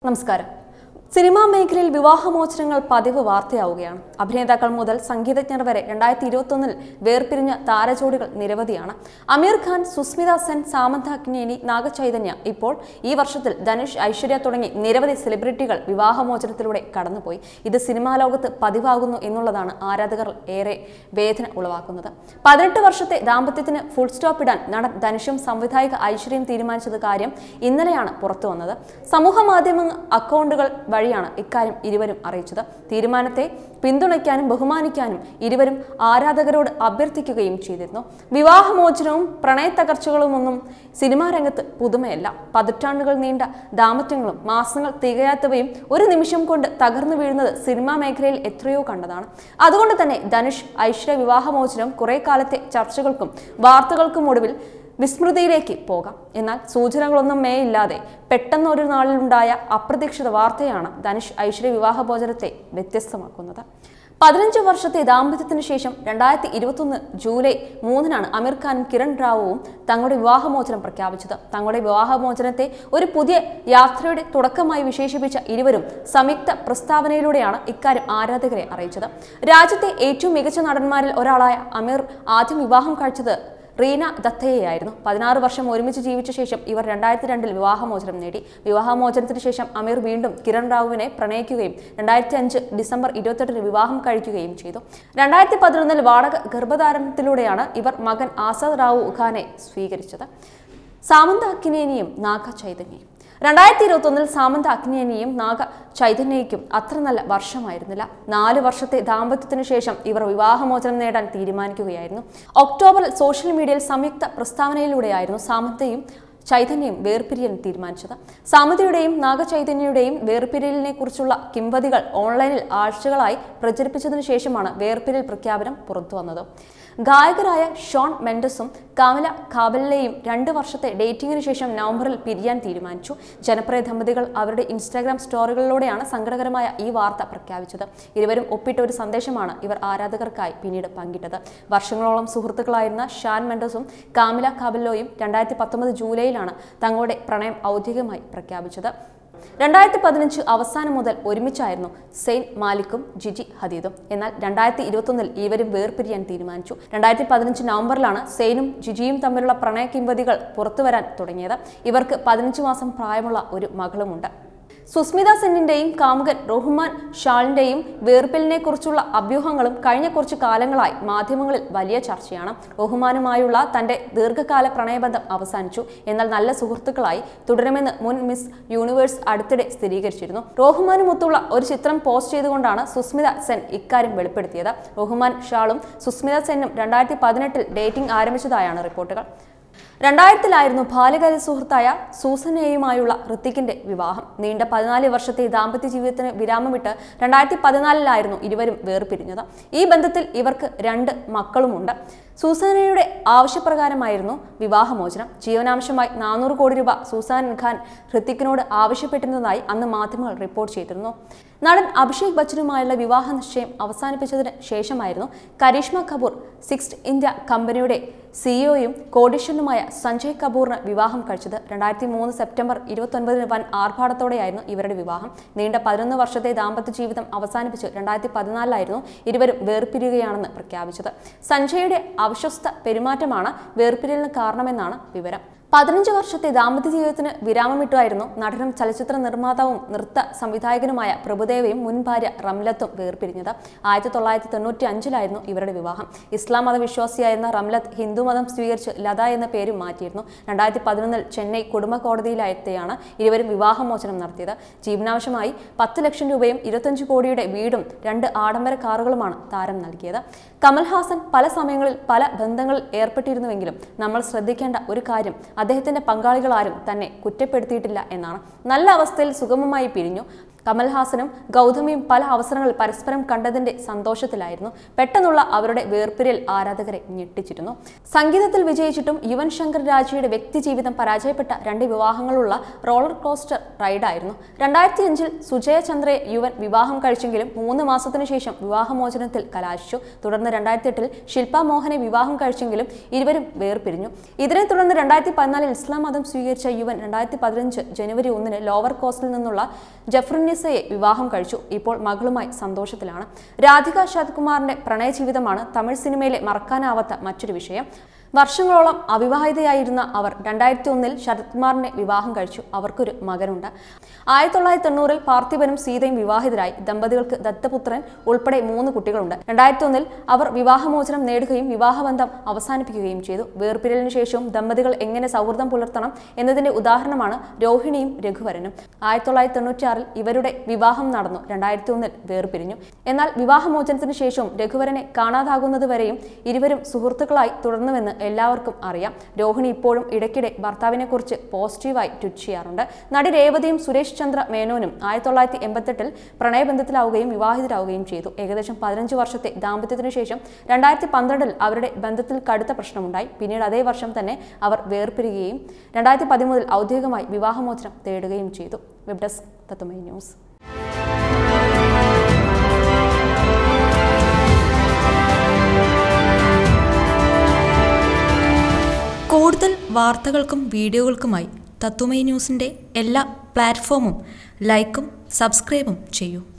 നമസ്കാരം സിനിമാ മേഖലയിൽ വിവാഹമോചനങ്ങൾ പതിവ് വാർത്തയാവുകയാണ് അഭിനേതാക്കൾ മുതൽ സംഗീതജ്ഞർ വരെ രണ്ടായിരത്തി ഇരുപത്തൊന്നിൽ വേർപിരിഞ്ഞ താരജോഡികൾ നിരവധിയാണ് അമീർ ഖാൻ സുസ്മിത സെൻ സാമന്ത അഗ്നേനി നാഗചൈതന്യ ഇപ്പോൾ ഈ വർഷത്തിൽ ധനുഷ് ഐശ്വര്യ തുടങ്ങി നിരവധി സെലിബ്രിറ്റികൾ വിവാഹമോചനത്തിലൂടെ കടന്നുപോയി ഇത് സിനിമാ ലോകത്ത് പതിവാകുന്നു എന്നുള്ളതാണ് ആരാധകർ ഏറെ വേദന ഉളവാക്കുന്നത് പതിനെട്ട് വർഷത്തെ ദാമ്പത്യത്തിന് ഫുൾ സ്റ്റോപ്പ് ഇടാൻ നടൻ ധനുഷും സംവിധായക ഐശ്വര്യയും തീരുമാനിച്ചത് കാര്യം ഇന്നലെയാണ് പുറത്തു വന്നത് സമൂഹ മാധ്യമ അക്കൗണ്ടുകൾ വഴിയാണ് ഇക്കാര്യം ഇരുവരും അറിയിച്ചത് തീരുമാനത്തെ പിന്തുണയ്ക്കാനും ബഹുമാനിക്കാനും ഇരുവരും ആരാധകരോട് അഭ്യർത്ഥിക്കുകയും ചെയ്തിരുന്നു വിവാഹമോചനവും പ്രണയത്തകർച്ചകളുമൊന്നും സിനിമാ രംഗത്ത് പുതുമയല്ല പതിറ്റാണ്ടുകൾ നീണ്ട ദാമ്പത്യങ്ങളും മാസങ്ങൾ തികയാത്തവയും ഒരു നിമിഷം കൊണ്ട് തകർന്നു വീഴുന്നത് സിനിമാ മേഖലയിൽ എത്രയോ കണ്ടതാണ് അതുകൊണ്ട് തന്നെ ധനുഷ് ഐശ്വര്യ വിവാഹമോചനം കുറെ കാലത്തെ ചർച്ചകൾക്കും വാർത്തകൾക്കും ഒടുവിൽ വിസ്മൃതിയിലേക്ക് പോകാം എന്നാൽ സൂചനകളൊന്നും മേയില്ലാതെ പെട്ടെന്ന് ഒരു നാളിലുണ്ടായ അപ്രതീക്ഷിത വാർത്തയാണ് ധനുഷ് ഐശ്വര്യ വിവാഹഭോജനത്തെ വ്യത്യസ്തമാക്കുന്നത് പതിനഞ്ച് വർഷത്തെ ദാമ്പത്യത്തിന് ശേഷം രണ്ടായിരത്തി ഇരുപത്തൊന്ന് ജൂലൈ മൂന്നിനാണ് അമീർ ഖാനും കിരൺ റാവുവും തങ്ങളുടെ വിവാഹമോചനം പ്രഖ്യാപിച്ചത് തങ്ങളുടെ വിവാഹമോചനത്തെ ഒരു പുതിയ യാത്രയുടെ തുടക്കമായി വിശേഷിപ്പിച്ച ഇരുവരും സംയുക്ത പ്രസ്താവനയിലൂടെയാണ് ഇക്കാര്യം ആരാധകരെ അറിയിച്ചത് രാജ്യത്തെ ഏറ്റവും മികച്ച നടന്മാരിൽ ഒരാളായ അമീർ ആദ്യം വിവാഹം കഴിച്ചത് റീന ദത്തയെയായിരുന്നു പതിനാറ് വർഷം ഒരുമിച്ച് ജീവിച്ച ശേഷം ഇവർ രണ്ടായിരത്തി രണ്ടിൽ വിവാഹമോചനം നേടി വിവാഹമോചനത്തിന് ശേഷം അമീർ വീണ്ടും കിരൺ റാവുവിനെ പ്രണയിക്കുകയും രണ്ടായിരത്തി അഞ്ച് ഡിസംബർ ഇരുപത്തെട്ടിന് വിവാഹം കഴിക്കുകയും ചെയ്തു രണ്ടായിരത്തി പതിനൊന്നിൽ വാടക ഗർഭധാരണത്തിലൂടെയാണ് ഇവർ മകൻ ആസാദ് റാവു ഖാനെ സ്വീകരിച്ചത് സാമന്ത അക്കിനേനിയും നാഗ ചൈതന്യയും രണ്ടായിരത്തി ഇരുപത്തൊന്നിൽ സാമന്ത അഗ്നിയനിയും നാഗ ചൈതന്യയ്ക്കും അത്ര നല്ല വർഷമായിരുന്നില്ല നാല് വർഷത്തെ ദാമ്പത്യത്തിനു ശേഷം ഇവർ വിവാഹമോചനം നേടാൻ തീരുമാനിക്കുകയായിരുന്നു ഒക്ടോബറിൽ സോഷ്യൽ മീഡിയയിൽ സംയുക്ത പ്രസ്താവനയിലൂടെയായിരുന്നു സാമന്തയും ചൈതന്യയും വേർപിരിയൽ തീരുമാനിച്ചത് സാമതയുടെയും നാഗചൈതന്യയുടെയും വേർപിരിയലിനെ കുറിച്ചുള്ള കിംവദികൾ ഓൺലൈനിൽ ആഴ്ചകളായി പ്രചരിപ്പിച്ചതിനു ശേഷമാണ് വേർപിരിയൽ പ്രഖ്യാപനം പുറത്തുവന്നത് ഗായകരായ ഷോൺ മെൻഡസും കാമല കാബലിലെയും രണ്ട് വർഷത്തെ ഡേറ്റിംഗിന് ശേഷം നവംബറിൽ പിരിയാൻ തീരുമാനിച്ചു ജനപ്രിയ ദമ്പതികൾ അവരുടെ ഇൻസ്റ്റാഗ്രാം സ്റ്റോറികളിലൂടെയാണ് സങ്കടകരമായ ഈ വാർത്ത പ്രഖ്യാപിച്ചത് ഇരുവരും ഒപ്പിട്ട ഒരു സന്ദേശമാണ് ഇവർ ആരാധകർക്കായി പിന്നീട് പങ്കിട്ടത് വർഷങ്ങളോളം സുഹൃത്തുക്കളായിരുന്ന ഷാൻ മെൻഡസും കാമില കാബല്ലോയും രണ്ടായിരത്തി പത്തൊമ്പത് ജൂലൈയിലാണ് തങ്ങളുടെ പ്രണയം ഔദ്യോഗികമായി പ്രഖ്യാപിച്ചത് രണ്ടായിരത്തി പതിനഞ്ച് അവസാനം മുതൽ ഒരുമിച്ചായിരുന്നു സെയിൻ മാലിക്കും ജിജി ഹദീദും എന്നാൽ രണ്ടായിരത്തി ഇരുപത്തൊന്നിൽ ഇവരും വേർപിരിയാൻ തീരുമാനിച്ചു രണ്ടായിരത്തി പതിനഞ്ച് നവംബറിലാണ് സെയിനും ജിജിയും തമ്മിലുള്ള പ്രണയ കിംവദികൾ പുറത്തുവരാൻ തുടങ്ങിയത് ഇവർക്ക് പതിനഞ്ച് മാസം പ്രായമുള്ള ഒരു മകളുമുണ്ട് സുസ്മിത സെന്നിന്റെയും കാമുകൻ റഹ്മാൻ ഷാളിന്റെയും വേർപിലിനെ കുറിച്ചുള്ള അഭ്യൂഹങ്ങളും കഴിഞ്ഞ കുറച്ചു കാലങ്ങളായി മാധ്യമങ്ങളിൽ വലിയ ചർച്ചയാണ് റഹ്മാനുമായുള്ള തന്റെ ദീർഘകാല പ്രണയബന്ധം അവസാനിച്ചു എന്നാൽ നല്ല സുഹൃത്തുക്കളായി തുടരുമെന്ന് മുൻ മിസ് യൂണിവേഴ്സ് അടുത്തിടെ സ്ഥിരീകരിച്ചിരുന്നു റോഹ്മാനുമൊത്തുള്ള ഒരു ചിത്രം പോസ്റ്റ് ചെയ്തുകൊണ്ടാണ് സുസ്മിത സെൻ ഇക്കാര്യം വെളിപ്പെടുത്തിയത് റഹ്മാൻ ഷാളും സുസ്മിത സെന്നും രണ്ടായിരത്തി പതിനെട്ടിൽ ഡേറ്റിംഗ് ആരംഭിച്ചതായാണ് റിപ്പോർട്ടുകൾ രണ്ടായിരത്തിലായിരുന്നു ബാല്യകാല സുഹൃത്തായ സൂസനയുമായുള്ള ഋത്തിക്കിന്റെ വിവാഹം നീണ്ട പതിനാല് വർഷത്തെ ദാമ്പത്യ ജീവിതത്തിന് വിരാമമിട്ട് രണ്ടായിരത്തി പതിനാലിലായിരുന്നു ഇരുവരും വേർപിരിഞ്ഞത് ഈ ബന്ധത്തിൽ ഇവർക്ക് രണ്ട് മക്കളുമുണ്ട് സൂസനയുടെ ആവശ്യപ്രകാരമായിരുന്നു വിവാഹമോചനം ജീവനാംശമായി നാനൂറ് കോടി രൂപ സൂസാൻ ഖാൻ ഹൃത്തിക്കിനോട് ആവശ്യപ്പെട്ടിരുന്നതായി അന്ന് മാധ്യമങ്ങൾ റിപ്പോർട്ട് ചെയ്തിരുന്നു നടൻ അഭിഷേക് ബച്ചനുമായുള്ള വിവാഹ നിശ്ചയം അവസാനിപ്പിച്ചതിന് ശേഷമായിരുന്നു കരീഷ്മ കപൂർ സിക്സ് ഇന്ത്യ കമ്പനിയുടെ സിഇഒയും കോടീശ്വരനുമായ സഞ്ജയ് കപൂറിന് വിവാഹം കഴിച്ചത് രണ്ടായിരത്തി മൂന്ന് സെപ്റ്റംബർ ഇരുപത്തൊൻപതിന് വൻ ആർഭാടത്തോടെയായിരുന്നു ഇവരുടെ വിവാഹം നീണ്ട പതിനൊന്ന് വർഷത്തെ ദാമ്പത്യ ജീവിതം അവസാനിപ്പിച്ച് രണ്ടായിരത്തി പതിനാലിലായിരുന്നു ഇരുവരും വേർപിരിയുകയാണെന്ന് പ്രഖ്യാപിച്ചത് സഞ്ജയുടെ അവിശ്വസ്ത പെരുമാറ്റമാണ് വേർപിരിയലിന് കാരണമെന്നാണ് വിവരം പതിനഞ്ച് വർഷത്തെ ദാമ്പത്യ ജീവിതത്തിന് വിരാമമിട്ടായിരുന്നു നടനും ചലച്ചിത്ര നിർമ്മാതാവും നൃത്ത സംവിധായകനുമായ പ്രഭുദേവയും മുൻ ഭാര്യ റംലത്തും വേർപിരിഞ്ഞത് ആയിരത്തി തൊള്ളായിരത്തി തൊണ്ണൂറ്റി അഞ്ചിലായിരുന്നു ഇവരുടെ വിവാഹം ഇസ്ലാം മത വിശ്വാസിയായിരുന്ന റംലത്ത് ഹിന്ദു മതം സ്വീകരിച്ച് ലത എന്ന പേര് മാറ്റിയിരുന്നു രണ്ടായിരത്തി പതിനൊന്നിൽ ചെന്നൈ കുടുംബ കോടതിയിലെത്തിയാണ് ഇരുവരും വിവാഹമോചനം നടത്തിയത് ജീവനാംശമായി പത്ത് ലക്ഷം രൂപയും ഇരുപത്തഞ്ച് കോടിയുടെ വീടും രണ്ട് ആഡംബര കാറുകളുമാണ് താരം നൽകിയത് കമൽഹാസൻ പല സമയങ്ങളിൽ പല ബന്ധങ്ങളിൽ ഏർപ്പെട്ടിരുന്നുവെങ്കിലും നമ്മൾ ശ്രദ്ധിക്കേണ്ട ഒരു കാര്യം അദ്ദേഹത്തിന്റെ പങ്കാളികളാരും തന്നെ കുറ്റപ്പെടുത്തിയിട്ടില്ല എന്നാണ് നല്ല അവസ്ഥയിൽ സുഗമമായി പിരിഞ്ഞു കമൽഹാസനും ഗൗതമിയും പല അവസരങ്ങളിൽ പരസ്പരം കണ്ടതിന്റെ സന്തോഷത്തിലായിരുന്നു പെട്ടെന്നുള്ള അവരുടെ വേർപിരിയൽ ആരാധകരെ ഞെട്ടിച്ചിരുന്നു സംഗീതത്തിൽ വിജയിച്ചിട്ടും യുവൻ ശങ്കർ രാജയുടെ വ്യക്തിജീവിതം പരാജയപ്പെട്ട രണ്ട് വിവാഹങ്ങളുള്ള റോളർ കോസ്റ്റർ റൈഡായിരുന്നു രണ്ടായിരത്തി അഞ്ചിൽ സുജയ ചന്ദ്രയെ യുവൻ വിവാഹം കഴിച്ചെങ്കിലും മൂന്ന് മാസത്തിനു ശേഷം വിവാഹമോചനത്തിൽ കലാശിച്ചു തുടർന്ന് രണ്ടായിരത്തി എട്ടിൽ ശില്പ മോഹനെ വിവാഹം കഴിച്ചെങ്കിലും ഇരുവരും വേർപിരിഞ്ഞു ഇതിനെ തുടർന്ന് രണ്ടായിരത്തി പതിനാലിൽ ഇസ്ലാം മതം സ്വീകരിച്ച യുവൻ രണ്ടായിരത്തി പതിനഞ്ച് ജനുവരി ഒന്നിന് ലോവർ കോസ്റ്റിൽ നിന്നുള്ള ജഫ്രുനിസയെ വിവാഹം കഴിച്ചു ഇപ്പോൾ മകളുമായി സന്തോഷത്തിലാണ് രാധിക ശരത്കുമാറിന്റെ പ്രണയജീവിതമാണ് തമിഴ് സിനിമയിലെ മറക്കാനാവാത്ത മറ്റൊരു വിഷയം വർഷങ്ങളോളം അവിവാഹിതയായിരുന്ന അവർ രണ്ടായിരത്തി ഒന്നിൽ ശരത്കുമാറിനെ വിവാഹം കഴിച്ചു അവർക്കൊരു മകനുണ്ട് ആയിരത്തി തൊള്ളായിരത്തി തൊണ്ണൂറിൽ പാർത്ഥിപനും സീതയും വിവാഹിതരായി ദമ്പതികൾക്ക് ദത്തപുത്രൻ ഉൾപ്പെടെ മൂന്ന് കുട്ടികളുണ്ട് രണ്ടായിരത്തി ഒന്നിൽ അവർ വിവാഹമോചനം നേടുകയും വിവാഹബന്ധം അവസാനിപ്പിക്കുകയും ചെയ്തു വേർപിരലിനു ശേഷവും ദമ്പതികൾ എങ്ങനെ സൗഹൃദം പുലർത്തണം എന്നതിന്റെ ഉദാഹരണമാണ് രോഹിണിയും രഘുവരനും ആയിരത്തി തൊള്ളായിരത്തി തൊണ്ണൂറ്റിയാറിൽ ഇവരുടെ വിവാഹം നടന്നു രണ്ടായിരത്തി ഒന്നിൽ വേർപിരിഞ്ഞു എന്നാൽ വിവാഹമോചനത്തിന് ശേഷവും രഘുവരനെ കാണാതാകുന്നതുവരെയും ഇരുവരും സുഹൃത്തുക്കളായി തുടർന്നുവെന്ന് എല്ലാവർക്കും അറിയാം രോഹിണി ഇപ്പോഴും ഇടയ്ക്കിടെ ഭർത്താവിനെ കുറിച്ച് പോസിറ്റീവായി ട്വീറ്റ് ചെയ്യാറുണ്ട് നടി രേവതിയും സുരേഷ് ചന്ദ്ര മേനോനും ആയിരത്തി തൊള്ളായിരത്തി എൺപത്തെട്ടിൽ പ്രണയബന്ധത്തിലാവുകയും വിവാഹിതരാവുകയും ചെയ്തു ഏകദേശം പതിനഞ്ച് വർഷത്തെ ദാമ്പത്യത്തിനു ശേഷം രണ്ടായിരത്തി പന്ത്രണ്ടിൽ അവരുടെ ബന്ധത്തിൽ കടുത്ത പ്രശ്നമുണ്ടായി പിന്നീട് അതേ വർഷം തന്നെ അവർ വേർപിരിയുകയും രണ്ടായിരത്തി പതിമൂന്നിൽ ഔദ്യോഗികമായി വിവാഹമോചനം തേടുകയും ചെയ്തു വെബ് ഡെസ്ക് തത്തുമൈ ന്യൂസ് കൂടുതൽ വാർത്തകൾക്കും വീഡിയോകൾക്കുമായി തത്തുമൈ ന്യൂസിൻ്റെ എല്ലാ പ്ലാറ്റ്ഫോമും ലൈക്കും സബ്സ്ക്രൈബും ചെയ്യൂ